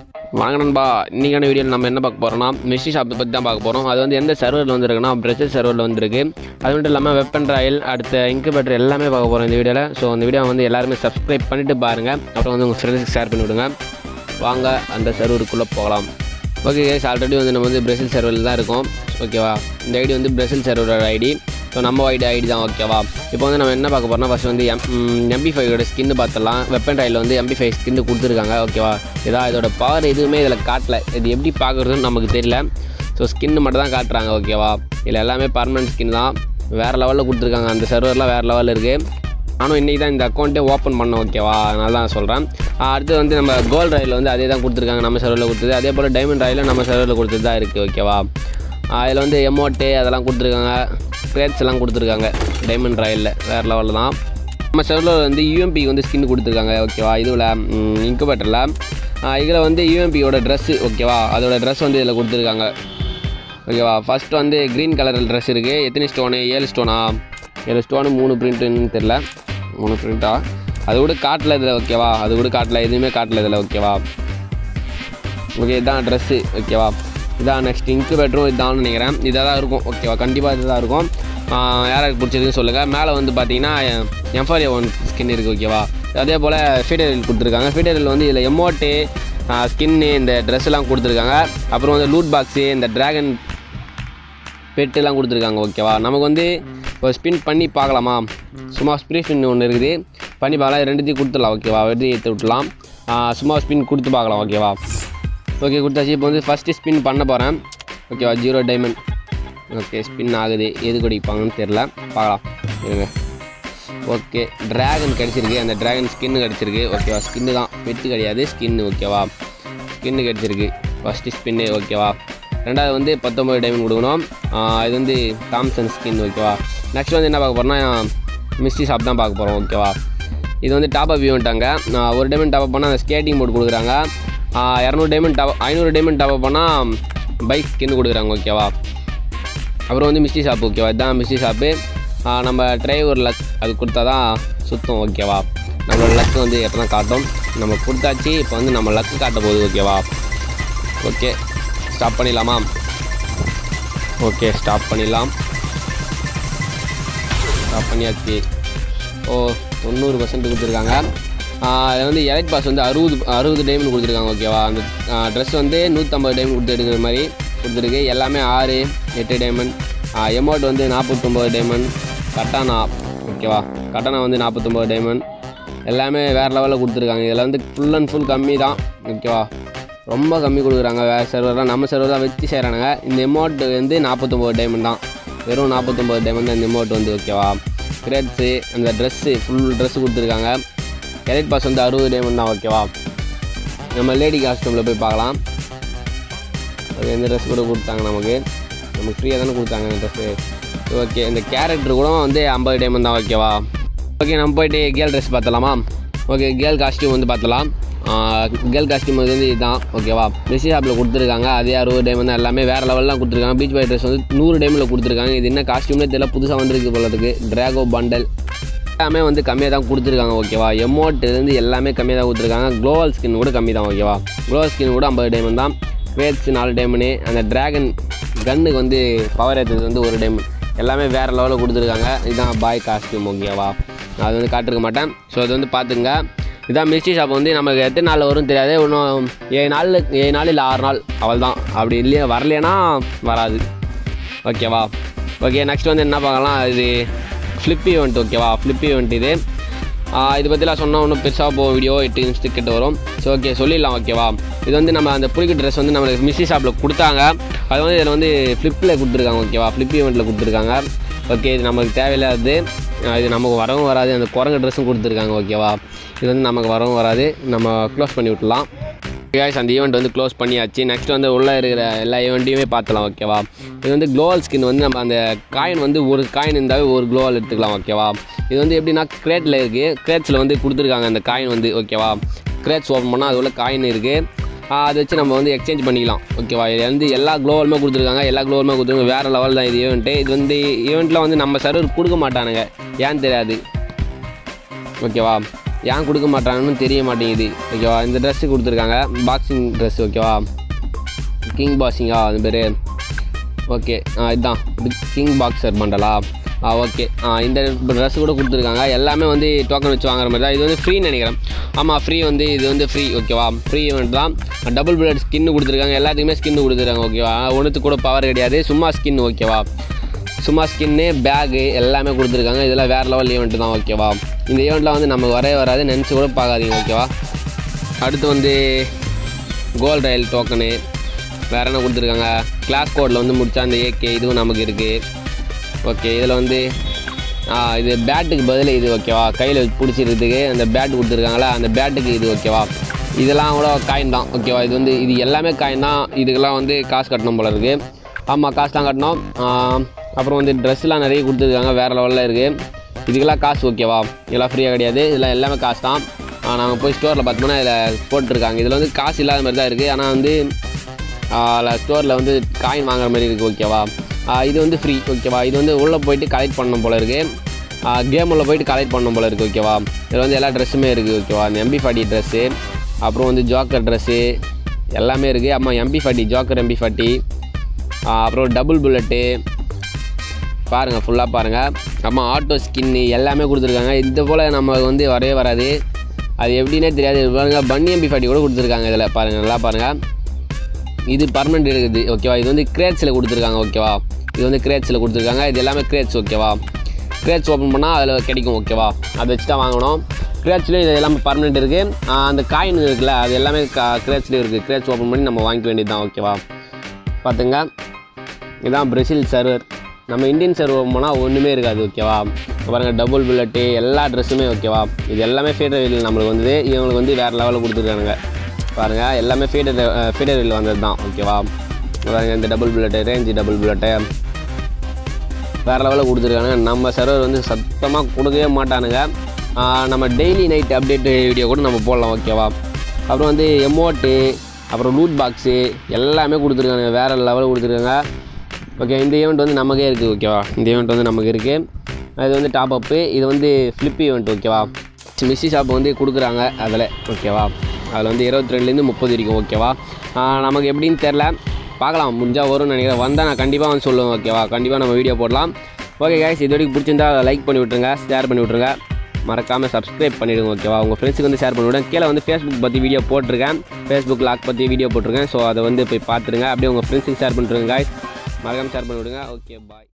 வணக்கம் நண்பா இன்றைக்கான வீடியோவில் நம்ம என்ன பார்க்க போகிறோம்னா மிஷி ஷாப்பை பற்றி தான் பார்க்க போகிறோம் அது வந்து எந்த சர்வரில் வந்துருக்குன்னா பிரச்சல் சர்வரில் வந்துருக்கு அது மட்டும் இல்லாமல் வெப்பன் ராயல் அடுத்த இன்குபேட்டர் எல்லாமே பார்க்க போகிறோம் இந்த வீடியோவில் ஸோ அந்த வீடியோ வந்து எல்லாருமே சப்ஸ்கிரைப் பண்ணிட்டு பாருங்கள் அப்புறம் வந்து உங்கள் ஃப்ரெண்ட்ஸுக்கு ஷேர் பண்ணி விடுங்க வாங்க அந்த சர்வருக்குள்ளே போகலாம் ஓகே கேஸ் ஆல்ரெடி வந்து நம்ம வந்து பிரசில் சர்வரில் தான் இருக்கோம் ஓகேவா இந்த ஐடி வந்து பிரசில் சர்வரோட ஐடி ஸோ நம்ம ஐடி ஐடி தான் ஓகேவா இப்போ வந்து நம்ம என்ன பார்க்க போகிறோம்னா ஃபஸ்ட் வந்து எம் எம்பி ஃபைவோட ஸ்கின்னு பார்த்துடலாம் வெப்பன் ராயில் வந்து எம்பி ஃபைவ் ஸ்கின்னு கொடுத்துருக்காங்க ஓகேவா இதா இதோட பவர் எதுவுமே இதில் காட்டல இது எப்படி பார்க்குறதுன்னு நமக்கு தெரியல ஸோ ஸ்கின்னு மட்டும் தான் காட்டுறாங்க ஓகேவா இதில் எல்லாமே பர்மனன்ட் ஸ்கின் தான் வேறு லெவலில் கொடுத்துருக்காங்க அந்த சர்வர்லாம் வேறு லெவலில் இருக்குது நானும் இன்றைக்கி தான் இந்த அக்கௌண்ட்டே ஓப்பன் பண்ணேன் ஓகேவா அதனால தான் சொல்கிறேன் அடுத்து வந்து நம்ம கோல்டு ராயில் வந்து அதே தான் கொடுத்துருக்காங்க நம்ம சர்வரில் கொடுத்தது அதே போல் டைமண்ட் ராயில் நம்ம சர்வரில் கொடுத்தது தான் இருக்குது ஓகேவா அதில் வந்து எமோட்டு அதெல்லாம் கொடுத்துருக்காங்க கிரேட்ஸ் எல்லாம் கொடுத்துருக்காங்க டைமண்ட் ராயலில் வேறு லெவலில் தான் நம்ம சர்வரில் வந்து யூஎம்பி வந்து ஸ்கின் கொடுத்துருக்காங்க ஓகேவா இதுவில் இன்குபேட்டரில் இதில் வந்து யூஎம்பியோட ட்ரெஸ்ஸு ஓகேவா அதோட ட்ரெஸ் வந்து இதில் கொடுத்துருக்காங்க ஓகேவா ஃபஸ்ட்டு வந்து க்ரீன் கலர் ட்ரெஸ் இருக்குது எத்தனை ஸ்டோனு ஏழு ஸ்டோனா ஏழு ஸ்டோனு மூணு பிரிண்ட்டுன்னு தெரில மூணு பிரிண்ட்டா அது கூட காட்டல இதில் ஓகேவா அது கூட காட்டல எதுவுமே காட்டல இதில் ஓகேவா ஓகே இதான் ட்ரெஸ்ஸு ஓகேவா இதான் நெக்ஸ்ட் இன்குபேட்டரும் இதான் நினைக்கிறேன் இதாக தான் இருக்கும் ஓகேவா கண்டிப்பாக இதுதான் இருக்கும் ஆஹ் யாருக்கு பிடிச்சிருக்குன்னு சொல்லுங்கள் மேலே வந்து பார்த்தீங்கன்னா எம்ஃபாரியா ஒன் ஸ்கின் இருக்குது ஓகேவா அதே போல் ஃபீடரில் கொடுத்துருக்காங்க ஃபீடரில் வந்து இதில் எமோட்டு ஸ்கின்னு இந்த ட்ரெஸ்ஸெல்லாம் கொடுத்துருக்காங்க அப்புறம் வந்து லூட் பாக்ஸு இந்த ட்ராகன் பெட்டெல்லாம் கொடுத்துருக்காங்க ஓகேவா நமக்கு வந்து ஒரு ஸ்பின் பண்ணி பார்க்கலாமா சும்மா ஸ்ப்ரீ ஸ்பின் ஒன்று இருக்குது பண்ணி பார்க்கலாம் இது ரெண்டுத்தையும் கொடுத்துடலாம் ஓகேவா வெட்டி எடுத்து விட்டுலாம் ஆஹ் சும்மா ஸ்பின் கொடுத்து பார்க்கலாம் ஓகேவா ஓகே கொடுத்தாச்சு இப்போ வந்து ஃபஸ்ட்டு ஸ்பின் பண்ண போகிறேன் ஓகேவா ஜீரோ டைமண்ட் ஓகே ஸ்பின் ஆகுது எது குடிப்பாங்கன்னு தெரில பார்க்கலாம் இருங்க ஓகே டிராகன் கிடச்சிருக்கு அந்த டிராகன் ஸ்கின்னு கிடச்சிருக்கு ஓகேவா ஸ்கின்னு தான் பெட்டு கிடையாது ஸ்கின்னு ஓகேவா ஸ்கின்னு கிடச்சிருக்கு ஃபஸ்ட்டு ஸ்பின்னு ஓகேவா ரெண்டாவது வந்து பத்தொம்பது டைமண்ட் கொடுக்கணும் ஆஹ் இது வந்து தாம்சன் ஸ்கின் ஓகேவா நெக்ஸ்ட் வந்து என்ன பார்க்க போகிறோம்னா மிஸ்டி ஷாப் தான் பார்க்க போகிறோம் ஓகேவா இது வந்து டாப் அப் ஈவெண்ட்டாங்க ஒரு டைமண்ட் டாப் அப் பண்ணால் அந்த ஸ்கேட்டிங் போர்டு கொடுக்குறாங்க இரநூறு டைமண்ட் டாப் ஐநூறு டைமண்ட் டாப் அப் பண்ணால் பைக் ஸ்கின் கொடுக்குறாங்க ஓகேவா அப்புறம் வந்து மிஸ்டி ஷாப் ஓகேவா இதுதான் மிஸ்டி ஷாப்பு நம்ம டிரைவர் லக் அது கொடுத்தா தான் சுத்தம் ஓகேவா நம்மளோட லக்கு வந்து எப்போ தான் காட்டும் நம்ம கொடுத்தாச்சு இப்போ வந்து நம்ம லக்கு காட்ட போகுது ஓகேவா ஓகே ஸ்டாப் பண்ணிடலாமா ஓகே ஸ்டாப் பண்ணிடலாம் ஸ்டாப் பண்ணியாச்சு ஓ தொண்ணூறு பர்சன்ட் கொடுத்துருக்காங்க அதில் வந்து எலைட் பாஸ் வந்து அறுபது அறுபது டைமண்ட் கொடுத்துருக்காங்க ஓகேவா அந்த ட்ரெஸ் வந்து நூற்றம்பது டைமண்ட் கொடுத்து எடுக்கிற மாதிரி கொடுத்துருக்கு எல்லாமே ஆறு எட்டு டைமண்ட் எமௌண்ட் வந்து நாற்பத்தொம்பது டைமண்ட் கட்டானா ஓகேவா கட்டானா வந்து நாற்பத்தொம்பது டைமண்ட் எல்லாமே வேறு லெவலில் கொடுத்துருக்காங்க இதில் வந்து ஃபுல் அண்ட் ஃபுல் கம்மி தான் ஓகேவா ரொம்ப கம்மி கொடுக்குறாங்க வேறு சர்வர்லாம் நம்ம சர்வர் தான் வச்சு செய்கிறானுங்க இந்த எமௌண்ட் வந்து நாற்பத்தொம்பது டைமண்ட் தான் வெறும் நாற்பத்தொம்பது டைமண்ட் தான் இந்த எமௌண்ட் வந்து ஓகேவா கிரேட்ஸு அந்த ட்ரெஸ்ஸு ஃபுல் ட்ரெஸ்ஸு கொடுத்துருக்காங்க எலைட் பாஸ் வந்து அறுபது டைமண்ட் தான் ஓகேவா நம்ம லேடி காஸ்டியூமில் போய் பார்க்கலாம் அது எந்த ட்ரெஸ் கூட கொடுத்தாங்க நமக்கு நமக்கு ஃப்ரீயாக தானே கொடுத்தாங்க இந்த ட்ரெஸ்ஸு ஓகே இந்த கேரக்டர் கூட வந்து ஐம்பது டைமண்ட் தான் ஓகேவா ஓகே நம்ம போயிட்டு கேர்ள் ட்ரெஸ் பார்த்தலாமா ஓகே கேர்ள் காஸ்டியூம் வந்து பார்த்தலாம் கேர்ள் காஸ்டியூம் வந்து இதுதான் ஓகேவா மெஸ்ஸி ஷாப்பில் கொடுத்துருக்காங்க அதே அறுபது டைமண்ட் தான் எல்லாமே வேறு லெவல்லாம் கொடுத்துருக்காங்க பீச் பாய் ட்ரெஸ் வந்து நூறு டைமில் கொடுத்துருக்காங்க இது என்ன காஸ்டியூம்னே தெரியல புதுசாக வந்திருக்கு போலதுக்கு ட்ராகோ பண்டல் எல்லாமே வந்து கம்மியாக தான் கொடுத்துருக்காங்க ஓகேவா எமௌண்ட்லேருந்து எல்லாமே கம்மியாக தான் கொடுத்துருக்காங்க க்ளோவல் ஸ்கின் கூட கம்மி தான் ஓகேவா க்ளோவல் ஸ்கின் கூட ஐம்பது டைமண்ட் தான் வேட்ஸ் நாலு டைமண்டு அந்த ட்ராகன் கன்னுக்கு வந்து பவர் ஏற்றுறது வந்து ஒரு டைமண்ட் எல்லாமே வேறு லெவலில் கொடுத்துருக்காங்க இதுதான் பாய் காஸ்டியூம் ஓகேவா நான் அது வந்து காட்டிருக்க மாட்டேன் ஸோ அது வந்து பார்த்துங்க இதான் மிஸ்டி ஷாப் வந்து நமக்கு எத்தனை நாள் வரும் தெரியாது இன்னும் ஏழு நாள் ஏழு நாள் இல்லை ஆறு நாள் அவள் தான் அப்படி இல்லையா வரலைன்னா வராது ஓகேவா ஓகே நெக்ஸ்ட் வந்து என்ன பார்க்கலாம் இது ஃப்ளிப் ஈவெண்ட் ஓகேவா ஃப்ளிப் ஈவெண்ட் இது ஆஹ் இது பற்றிலாம் சொன்னால் ஒன்றும் பெருசாக போ வீடியோ எட்டு நிமிஷத்துக்கு கிட்ட வரும் ஸோ ஓகே சொல்லிடலாம் ஓகேவா இது வந்து நம்ம அந்த புளிக்கு ட்ரெஸ் வந்து நம்மளுக்கு மிஸ்ஸி ஷாப்பில் கொடுத்தாங்க அது வந்து இதில் வந்து ஃப்ளிப்பில் கொடுத்துருக்காங்க ஓகேவா ஃப்ளிப் ஈவெண்ட்டில் கொடுத்துருக்காங்க ஓகே இது நமக்கு தேவையில்லாதது ஆஹ் இது நமக்கு வரவும் வராது அந்த குரங்கு ட்ரெஸ்ஸும் கொடுத்துருக்காங்க ஓகேவா இது வந்து நமக்கு வரவும் வராது நம்ம க்ளோஸ் பண்ணி விட்டுலாம் guys அந்த ஈவெண்ட் வந்து க்ளோஸ் பண்ணியாச்சு நெக்ஸ்ட் வந்து உள்ளே இருக்கிற எல்லா ஈவெண்ட்டையுமே பார்த்துலாம் ஓகேவா இது வந்து க்ளோவல் ஸ்கின் வந்து நம்ம அந்த காயின் வந்து ஒரு காயின் இருந்தாவே ஒரு க்ளோவல் எடுத்துக்கலாம் ஓகேவா இது வந்து எப்படின்னா கிரேட்டில் இருக்குது கிரேட்ஸில் வந்து கொடுத்துருக்காங்க அந்த காயின் வந்து ஓகேவா கிரேட்ஸ் ஓப்பன் பண்ணால் அது உள்ள காயின் இருக்குது அதை வச்சு நம்ம வந்து எக்ஸ்சேஞ்ச் பண்ணிக்கலாம் ஓகேவா இது வந்து எல்லா க்ளோவலுமே கொடுத்துருக்காங்க எல்லா க்ளோவலுமே கொடுத்துருக்காங்க வேறு லெவல் தான் இது ஈவெண்ட்டு இது வந்து ஈவெண்ட்டில் வந்து நம்ம சர்வர் கொடுக்க மாட்டானுங்க ஏன்னு தெரியாது ஓகேவா ஏன் கொடுக்க மாட்டாங்கன்னு தெரிய மாட்டேங்குது ஓகேவா இந்த ட்ரெஸ்ஸு கொடுத்துருக்காங்க பாக்ஸிங் ட்ரெஸ் ஓகேவா கிங் பாக்ஸிங்கா அது பேர் ஓகே இதுதான் கிங் பாக்ஸர் பண்டலா ஆ ஓகே ஆ இந்த ட்ரெஸ் கூட கொடுத்துருக்காங்க எல்லாமே வந்து டோக்கன் வச்சு வாங்குற மாதிரி தான் இது வந்து ஃப்ரீன்னு நினைக்கிறேன் ஆமாம் ஃப்ரீ வந்து இது வந்து ஃப்ரீ ஓகேவா ஃப்ரீ ஈவெண்ட் தான் டபுள் பிளட் ஸ்கின்னு கொடுத்துருக்காங்க எல்லாத்துக்குமே ஸ்கின்னு கொடுத்துருக்காங்க ஓகேவா ஒன்றுத்துக்கு கூட பவர் கிடையாது சும்மா ஸ்கின் ஓகேவா சும்மா ஸ்கின்னு பேகு எல்லாமே கொடுத்துருக்காங்க இதெல்லாம் வேறு லெவல் ஈவெண்ட் தான் ஓகேவா இந்த ஈவெண்ட்லாம் வந்து நமக்கு வரவே வராது நினச்சி கூட பார்க்காதீங்க ஓகேவா அடுத்து வந்து கோல்ட் ரயில் டோக்கனு வேறு என்ன கொடுத்துருக்காங்க கிளாஸ் கோடில் வந்து முடிச்சா அந்த ஏகே இதுவும் நமக்கு இருக்குது ஓகே இதில் வந்து ஆ, இது பேட்டுக்கு பதில் இது ஓகேவா கையில் பிடிச்சிருக்கிறதுக்கு அந்த பேட் கொடுத்துருக்காங்களா அந்த பேட்டுக்கு இது ஓகேவா இதெல்லாம் கூட காயின் தான் ஓகேவா இது வந்து இது எல்லாமே காயின் தான் இதுக்கெல்லாம் வந்து காசு கட்டணும் போல இருக்குது ஆமாம் காசு தான் கட்டணும் ஆ, அப்புறம் வந்து ட்ரெஸ்லாம் நிறைய கொடுத்துருக்காங்க வேறு லெவலில் இருக்குது இதுக்கெல்லாம் காசு ஓகேவா இதெல்லாம் ஃப்ரீயாக கிடையாது இதெல்லாம் எல்லாமே காசு தான் நாங்கள் போய் ஸ்டோரில் பார்த்தோம்னா இதில் போட்டிருக்காங்க இதில் வந்து காசு இல்லாத மாதிரி தான் இருக்குது ஆனால் வந்து அதில் ஸ்டோரில் வந்து காயின் வாங்குற மாதிரி இருக்குது ஓகேவா ஆ, இது வந்து ஃப்ரீ ஓகேவா இது வந்து உள்ளே போயிட்டு கலெக்ட் பண்ணணும் போல இருக்குது கேம் உள்ள போயிட்டு கலெக்ட் பண்ணணும் போல இருக்குது ஓகேவா இதில் வந்து எல்லா ட்ரெஸ்ஸுமே இருக்குது ஓகேவா இந்த எம்பி ஃபார்ட்டி ட்ரெஸ்ஸு அப்புறம் வந்து ஜோக்கர் ட்ரெஸ்ஸு எல்லாமே இருக்குது ஆமாம் MP forty joker MP forty அப்புறம் டபுள் புல்லட்டு பாருங்கள் ஃபுல்லாக பாருங்கள் அம்மா ஆட்டோ ஸ்கின்னு எல்லாமே கொடுத்துருக்காங்க இது போல் நம்ம வந்து வரவே வராது அது எப்படின்னே தெரியாது இது பாருங்கள் பன்னி எம்பி ஃபார்ட்டி கூட கொடுத்துருக்காங்க இதில் பாருங்கள் நல்லா பாருங்கள் இது பர்மனெண்ட் இருக்குது ஓகேவா இது வந்து கிரேட்ஸில் கொடுத்துருக்காங்க ஓகேவா இது வந்து கிரேட்ஸில் கொடுத்துருக்காங்க இது எல்லாமே கிரேட்ஸ் ஓகேவா கிரேட்ஸ் ஓப்பன் பண்ணால் அதில் கிடைக்கும் ஓகேவா அதை வச்சு தான் வாங்கணும் கிரேட்ஸ்லேயும் இது எல்லாமே பர்மனெண்ட் இருக்குது அந்த காயின் இருக்குல்ல அது எல்லாமே கிரேட்ஸ்லேயும் இருக்குது கிரேட்ஸ் ஓப்பன் பண்ணி நம்ம வாங்கிக்க வேண்டியது தான் ஓகேவா பார்த்துங்க இதுதான் பிரேசில் சர்வர் நம்ம இந்தியன் சர்வர் போனால் ஒன்றுமே இருக்காது ஓகேவா இப்ப பாருங்க டபுள் புல்லட்டு எல்லா ட்ரெஸ்ஸுமே ஓகேவா இது எல்லாமே ஃபீடர் வீல் நம்மளுக்கு வந்து இவங்களுக்கு வந்து வேறு லெவலில் கொடுத்துருக்கானுங்க பாருங்கள் எல்லாமே ஃபீடர் ஃபீடர் வீல் வந்தது தான் ஓகேவா பாருங்க இந்த double bullet range double bullet வேறு லெவலில் கொடுத்துருக்கானுங்க நம்ம சர்வர் வந்து சத்தமாக கொடுக்கவே மாட்டானுங்க ஆஹ் நம்ம டெய்லி நைட் அப்டேட் வீடியோ கூட நம்ம போடலாம் ஓகேவா அப்புறம் வந்து எமோட்டு அப்புறம் லூட் பாக்ஸு எல்லாமே கொடுத்துருக்காங்க வேறு லெவலில் கொடுத்துருக்காங்க ஓகே இந்த ஈவெண்ட் வந்து நமக்கே இருக்குது ஓகேவா இந்த ஈவெண்ட் வந்து நமக்கு இருக்குது இது வந்து டாப் அப்பு இது வந்து ஃப்ளிப் ஈவெண்ட் ஓகேவா மிஸ்ஸி ஷாப் வந்து கொடுக்குறாங்க அதில் ஓகேவா அதில் வந்து இருபத்தி ரெண்டுலேருந்து முப்பது வரைக்கும் ஓகேவா ஆஹ் நமக்கு எப்படின்னு தெரில பார்க்கலாம் முடிஞ்சால் வரும்னு நினைக்கிறேன் வந்தால் நான் கண்டிப்பாக வந்து சொல்லுவேன் ஓகேவா கண்டிப்பாக நம்ம வீடியோ போடலாம் ஓகே கைஸ் இது வரைக்கும் பிடிச்சிருந்தா லைக் பண்ணி விட்ருங்க ஷேர் பண்ணி விட்ருங்க மறக்காமல் சப்ஸ்கிரைப் பண்ணிவிடுங்க ஓகேவா உங்கள் ஃப்ரெண்ட்ஸுக்கு வந்து ஷேர் பண்ணி விடுங்க கீழே வந்து ஃபேஸ்புக் பற்றி வீடியோ போட்டிருக்கேன் ஃபேஸ்புக் லாக் பற்றி வீடியோ போட்டிருக்கேன் ஸோ அதை வந்து போய் பார்த்துருங்க அப்படியே உங்கள் ஃப்ரெண்ட்ஸுக்கு ஷேர் பண்ணிட்டுருங்க guys மறக்காமல் ஷேர் பண்ணி விடுங்க ஓகே பாய்